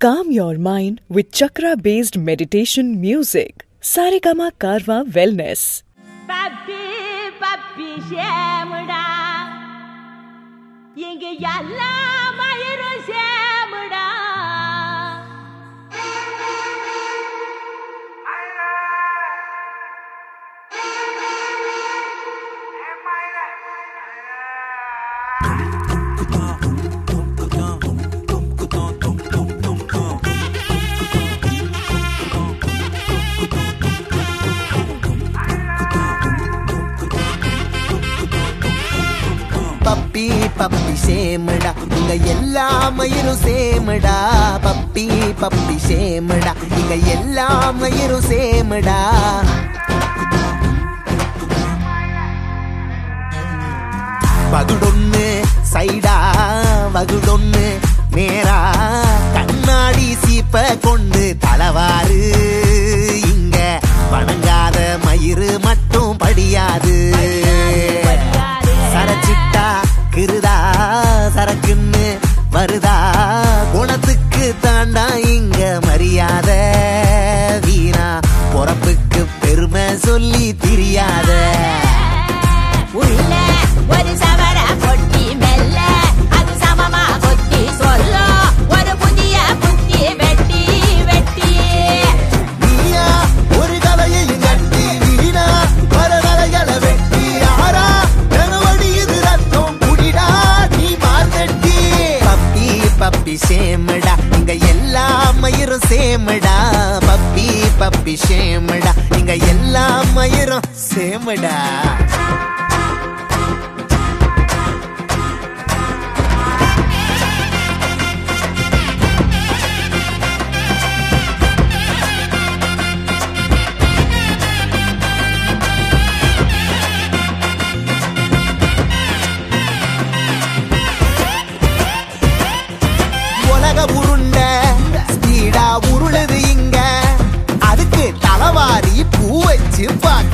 Calm your mind with chakra based meditation music. Saregama Karwa Wellness. பப்பி பப்பி சேமுடா இங்க எல்லா மயிரும் சேமுடா பப்பி பப்பி சேமடா இங்க எல்லா மயிரும் சேமடா பப்பி பப்பி சேமடா இங்க எல்லா மயிரும் சேமடா வகுடொன்னு சைடா வகுடொன்னு நேரா கண்ணாடி சீப்ப கொண்டு தலவாறு இங்க வணங்காத மயிறு மட்டும் படியாது சரச்சிட்டா கிருதா சரக்குன்னு வருதா குணத்துக்கு தாண்டா இங்க மரியாதை வீணா பொறப்புக்கு பெருமை சொல்லி தெரியாத உள்ள ஒரு சவர கொட்டி மெல்ல அது சமமா கொத்தி சொல்ல ஒரு புதிய புத்தி வெட்டி வெட்டி நீயா ஒரு கலையையும் கட்டி வீணா பல கலைகளை வெட்டி ஆறா ஜனவடி இது ரத்தம் குடிடா நீ மார்கட்டி பப்பி பப்பி சேமடா இங்க எல்லா மயிரும் சேமடா பப்பி பப்பி சேமடா இங்க எல்லா மயிரும் சேமடா உலக உருண்ட ஸ்பீடா உருளுது இங்க அதுக்கு தலவாரி பூ வச்சு பார்க்க